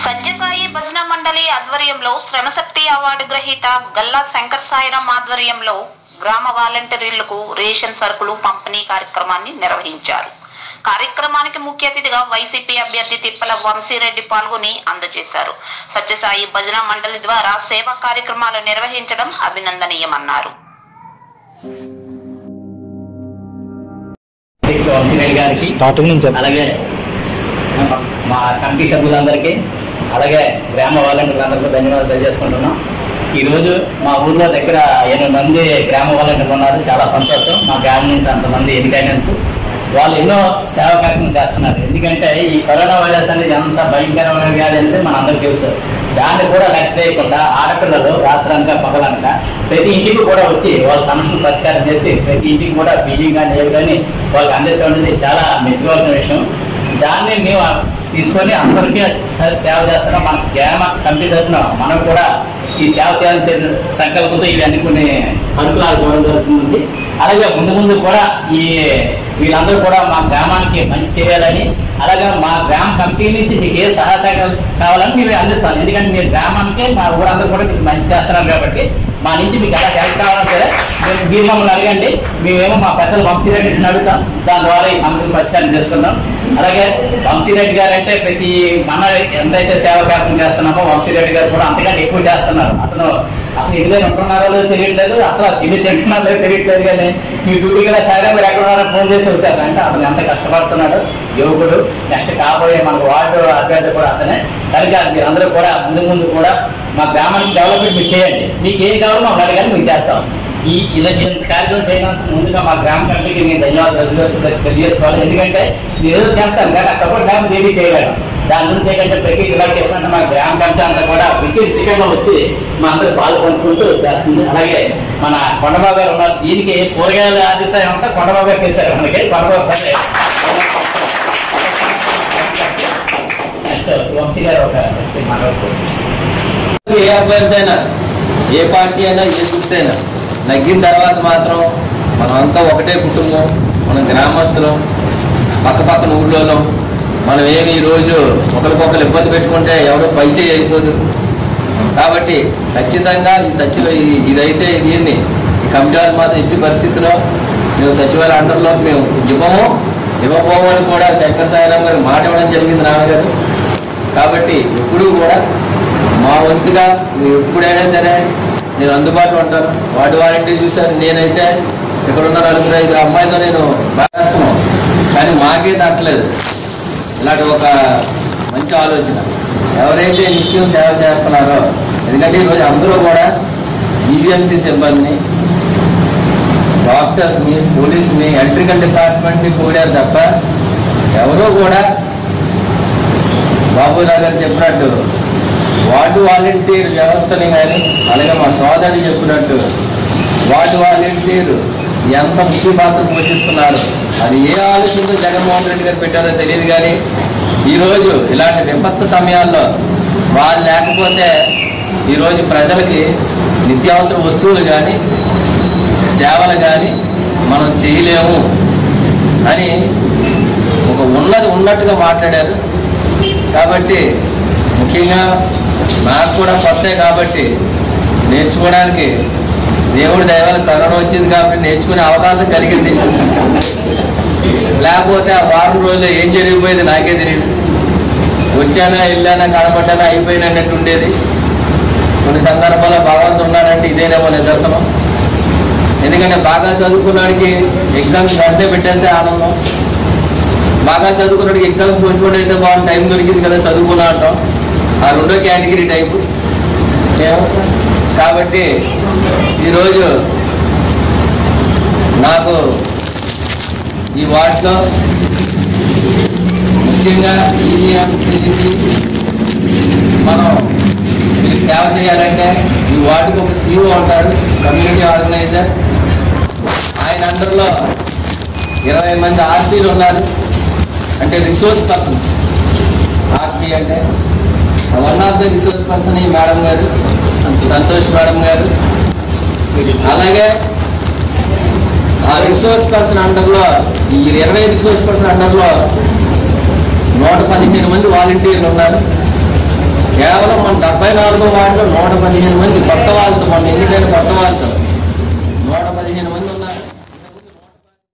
సత్యసాయి భజన మండలి ఆధ్వర్యంలో శ్రమశక్తి అవార్డు గ్రహీత గల్లా శంకర్ సాయిరాం ఆధ్వర్యంలో గ్రామ వాలంటీర్లకు రేషన్ సరుకులు పంపిణీ కార్యక్రమాన్ని నిర్వహించారు కార్యక్రమానికి ముఖ్య అతిథిగా వైసీపీ అభ్యర్థి తిప్పల వంశీరెడ్డి పాల్గొని అందజేశారు సత్యసాయి భజన మండలి ద్వారా సేవా కార్యక్రమాలు నిర్వహించడం అభినందనీయమన్నారు అధ్యక్షుడు వంశీరెడ్డి గారికి స్టార్టింగ్ నుంచి అలాగే మా కమిటీ సభ్యులందరికీ అలాగే గ్రామ వాలంటీర్లందరికీ ధన్యవాదాలు తెలియజేసుకుంటున్నాం ఈరోజు మా ఊర్లో దగ్గర ఎనిమిది మంది గ్రామ వాలంటీర్లు ఉన్నారు చాలా సంతోషం మా గ్రామం నుంచి అంతమంది ఎన్నికైనందుకు వాళ్ళు ఎన్నో సేవా కార్యక్రమం చేస్తున్నారు ఎందుకంటే ఈ కరోనా వైరస్ అనేది ఎంత భయంకరమైన వ్యాధి అంటే మన అందరికీ తెలుసు దాన్ని కూడా లెక్క చేయకుండా ఆడపిల్లలు రాత్రనక పగలనక ప్రతి ఇంటికి కూడా వచ్చి వాళ్ళ సమస్యలు పరిష్కారం చేసి ప్రతి ఇంటికి కూడా బియ్యం కానీ ఏవి కానీ వాళ్ళకి అందించడం అనేది చాలా మెచ్చుకోవాల్సిన విషయం దాన్ని మేము తీసుకొని అందరికీ స- సేవ చేస్తున్నాం మన గ్రామ కమిటీ తరఫున మనం కూడా ఈ సేవ చేయాలని చెప్పిన సంకల్పంతో ఇవన్నీ కొన్ని సరుకులాలు చూడడం జరుగుతుంది అలాగే ముందు ముందు కూడా ఈ వీళ్ళందరూ కూడా మా గ్రామానికి మంచి చేయాలని అలాగే మా గ్రామ కమిటీ నుంచి మీకు ఏ సహాయ సహకారాలు కావాలని మీరు అందిస్తాను ఎందుకంటే మీరు గ్రామానికి మా ఊరందరూ కూడా మీకు మంచి చేస్తున్నారు కాబట్టి మా నుంచి మీకు ఎలా హెల్ప్ కావాలని సరే మీరు మీరు మమ్మల్ని అడగండి మేమేమో మా పెద్దలు వంశీరెడ్డిని అడుగుతాం దాని ద్వారా ఈ సమస్యను పరిష్కారం చేసుకుందాం అలాగే వంశీరెడ్డి గారు అంటే ప్రతి మన ఎంతైతే సేవ కార్యక్రమం చేస్తున్నామో వంశీరెడ్డి గారు కూడా అంతకంటే ఎక్కువ చేస్తున్నారు అతను అసలు ఇంట్లో ఉంటున్నారో లేదో తెలియట్లేదు అసలు తిండి తింటున్నారో లేదో తెలియట్లేదు కానీ మీ డ్యూటీ కదా సరే మీరు ఎక్కడ ఉన్నారో ఫోన్ చేసి వచ్చారు అంటే అతను ఎంత కష్టపడుతున్నాడు యువకుడు నెక్స్ట్ కాబోయే మన వార్డు అభ్యర్థి కూడా అతనే కనుక మీరందరూ కూడా ముందు ముందు కూడా మా గ్రామానికి డెవలప్మెంట్ మీరు చేయండి మీకు ఏం కావాలో మాకు అడగాలి మేము చేస్తాం ఈ ఇలా ఇంత కార్యక్రమం చేయడానికి ముందుగా మా గ్రామ కమిటీకి నేను ధన్యవాదాలు తెలియజేస్తూ- తెలియజేసుకోవాలి ఎందుకంటే మీరు ఏదో చేస్తాను కానీ ఆ సపోర్ట్ గ్రామం ఏమీ చేయలేను దాని గురించి ఏంటంటే ప్రతి ఇలా చెప్పినట్టు మా గ్రామ కమిటీ అంతా కూడా విత్ సెకండ్ లో వచ్చి మా అందరూ పాలు పంచుకుంటూ చేస్తుంది అలాగే మన కొండబాబు గారు ఉన్నారు దీనికి కూరగాయల ఆదిశాయం అంతా కొండబాబు గారు చేశారు మనకి కొండబాబు సరే నెక్స్ట్ వంశీ గారు ఒక మాట్లాడుకోవచ్చు ఏ అభ్యర్థి అయినా ఏ పార్టీ అయినా ఏ గుర్తు అయినా నగ్గిన తర్వాత మాత్రం మనం అంతా ఒకటే కుటుంబం మన గ్రామస్తులం పక్క పక్కన ఊళ్ళోనూ మనం ఏమి ఈ రోజు ఒకరికొకరు ఇబ్బంది పెట్టుకుంటే ఎవరు పైచేయి అయిపోదు కాబట్టి ఖచ్చితంగా ఈ సచివ ఈ- ఇదైతే దీన్ని ఈ కమిటీ వాళ్ళు మాత్రం ఎట్టి పరిస్థితిలో మేము సచివాలయ అండర్లో మేము ఇవ్వము ఇవ్వబోమని కూడా శంకర్ సాయిరాం గారు మాట ఇవ్వడం జరిగింది నాన్నగారు కాబట్టి ఎప్పుడూ కూడా మా వంతుగా మీరు ఎప్పుడైనా సరే నేను అందుబాటులో ఉంటాను వాటి వారింటి చూశాను నేనైతే ఇక్కడ ఉన్న నలుగురు ఐదు అమ్మాయితో నేను భావిస్తున్నాను కానీ మాకే తట్టలేదు ఇలాంటి ఒక మంచి ఆలోచన ఎవరైతే నిత్యం సేవ చేస్తున్నారో ఎందుకంటే ఈరోజు అందరూ కూడా జీవీఎంసీ సిబ్బందిని డాక్టర్స్ని పోలీసుని ఎలక్ట్రికల్ డిపార్ట్మెంట్ని కూడారు తప్ప ఎవరూ కూడా బాబురావు గారు చెప్పినట్టు వార్డు వాలంటీర్ వ్యవస్థని కానీ అలాగే మా సోదరుడు చెప్పినట్టు వార్డు వాలంటీర్ ఎంత ముఖ్య పాత్ర పోషిస్తున్నారు అది ఏ ఆలోచనతో జగన్మోహన్ రెడ్డి గారు పెట్టారో తెలియదు కానీ ఈరోజు ఇలాంటి విపత్తు సమయాల్లో వాళ్ళు లేకపోతే ఈరోజు ప్రజలకి నిత్యావసర వస్తువులు కానీ సేవలు కానీ మనం చేయలేము అని ఒక ఉన్నది ఉన్నట్టుగా మాట్లాడారు కాబట్టి ముఖ్యంగా నాకు కూడా కొత్తే కాబట్టి నేర్చుకోవడానికి దేవుడి దైవాల కరోనా వచ్చింది కాబట్టి నేర్చుకునే అవకాశం కలిగింది లేకపోతే ఆ వారం రోజుల్లో ఏం జరిగిపోయేది నాకే తెలియదు వచ్చానా వెళ్ళానా కనపడ్డానా అయిపోయినా అన్నట్టు ఉండేది కొన్ని సందర్భాల్లో భగవంతుడు ఉన్నాడంటే ఇదేనేమో నిదర్శనం ఎందుకంటే బాగా చదువుకున్నాడికి ఎగ్జామ్స్ వెంటనే పెట్టేస్తే ఆనందం బాగా చదువుకున్నాడికి ఎగ్జామ్స్ పోస్ట్పోన్ అయితే బాగుంది టైం దొరికింది కదా చదువుకున్నా అంటాం ఆ రెండో కేటగిరీ టైపు ఏమవుతుంది? కాబట్టి ఈరోజు నాకు ఈ వార్డులో ముఖ్యంగా ఈవీఎంసీ మనం మీరు సేవ చేయాలంటే ఈ వార్డుకి ఒక సీఓ ఉంటారు కమ్యూనిటీ ఆర్గనైజర్ ఆయన అండర్లో ఇరవై మంది ఆర్పీలు ఉన్నారు అంటే రిసోర్స్ పర్సన్స్ ఆర్పీ అంటే one of the resource person ఈ మేడం గారు సంతోష్ మేడం గారు అలాగే ఆ రిసోర్స్ పర్సన్ అండర్లో ఈ ఇరవై రిసోర్స్ పర్సన్ అండర్లో నూట పదిహేను మంది వాలంటీర్లు ఉన్నారు డెబ్బై నాలుగో వార్డులో నూట పదిహేను మంది కొత్త వాళ్ళతో మొన్న ఎన్నికైన కొత్త వాళ్ళతో